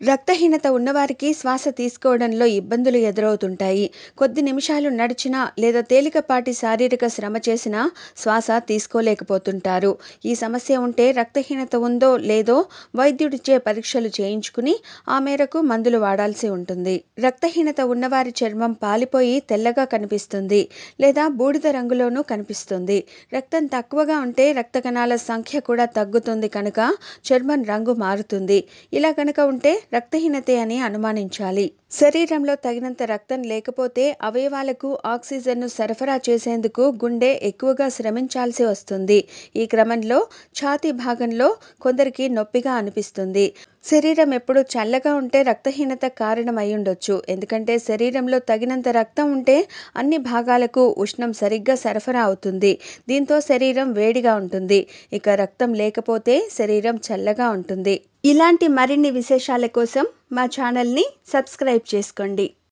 రక్తహీనత ఉన్నవారికి శ్వాస తీసుకోవడంలో ఇబ్బందులు ఎదురవుతుంటాయి కొద్ది నిమిషాలు నడిచినా లేదా తేలికపాటి శారీరక శ్రమ చేసినా శ్వాస తీసుకోలేకపోతుంటారు ఈ సమస్య ఉంటే రక్తహీనత ఉందో లేదో వైద్యుడిచే పరీక్షలు చేయించుకుని ఆ మేరకు మందులు వాడాల్సి ఉంటుంది రక్తహీనత ఉన్నవారి చర్మం పాలిపోయి తెల్లగా కనిపిస్తుంది లేదా బూడిద రంగులోనూ కనిపిస్తుంది రక్తం తక్కువగా ఉంటే రక్త కణాల సంఖ్య కూడా తగ్గుతుంది కనుక చర్మం రంగు మారుతుంది ఇలా కనుక ఉంటే రక్తహీనతే అని అనుమానించాలి శరీరంలో తగినంత రక్తం లేకపోతే అవయవాలకు ఆక్సిజన్ను సరఫరా చేసేందుకు గుండె ఎక్కువగా శ్రమించాల్సి వస్తుంది ఈ క్రమంలో ఛాతీ భాగంలో కొందరికి నొప్పిగా అనిపిస్తుంది శరీరం ఎప్పుడు చల్లగా ఉంటే రక్తహీనత కారణం అయి ఉండొచ్చు ఎందుకంటే శరీరంలో తగినంత రక్తం ఉంటే అన్ని భాగాలకు ఉష్ణం సరిగ్గా సరఫరా అవుతుంది దీంతో శరీరం వేడిగా ఉంటుంది ఇక రక్తం లేకపోతే శరీరం చల్లగా ఉంటుంది ఇలాంటి మరిన్ని విశేషాల కోసం మా ఛానల్ని సబ్స్క్రైబ్ చేసుకోండి